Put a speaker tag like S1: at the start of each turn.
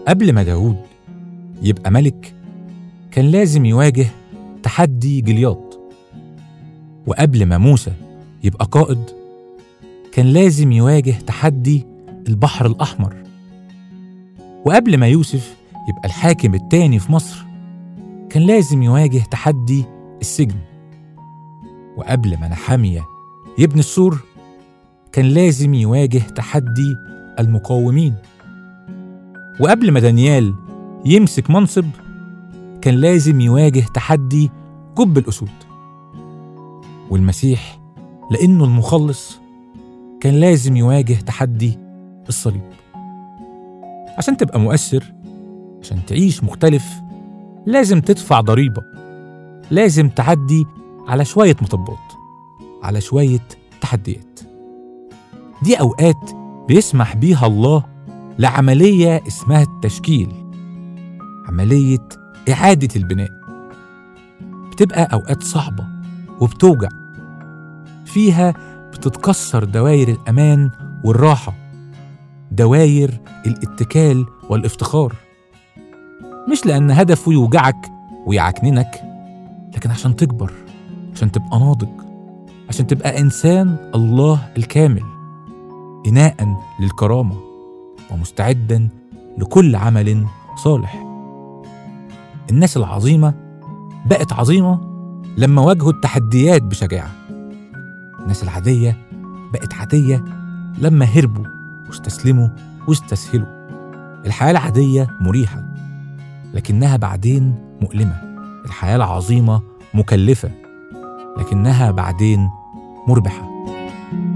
S1: قبل ما داود يبقى ملك كان لازم يواجه تحدي جلياط وقبل ما موسى يبقى قائد كان لازم يواجه تحدي البحر الأحمر وقبل ما يوسف يبقى الحاكم التاني في مصر كان لازم يواجه تحدي السجن وقبل ما نحامية يبني السور كان لازم يواجه تحدي المقاومين وقبل ما دانيال يمسك منصب كان لازم يواجه تحدي جب الأسود والمسيح لأنه المخلص كان لازم يواجه تحدي الصليب عشان تبقى مؤثر عشان تعيش مختلف لازم تدفع ضريبة لازم تعدي على شوية مطبات على شوية تحديات دي أوقات بيسمح بيها الله لعملية اسمها التشكيل عملية إعادة البناء بتبقى أوقات صعبة وبتوجع فيها بتتكسر دواير الأمان والراحة دواير الاتكال والافتخار مش لأن هدفه يوجعك ويعكننك لكن عشان تكبر عشان تبقى ناضج عشان تبقى إنسان الله الكامل إناء للكرامة ومستعدا لكل عمل صالح الناس العظيمة بقت عظيمة لما واجهوا التحديات بشجاعة الناس العادية بقت عادية لما هربوا واستسلموا واستسهلوا الحياة العادية مريحة لكنها بعدين مؤلمة الحياة العظيمة مكلفة لكنها بعدين مربحة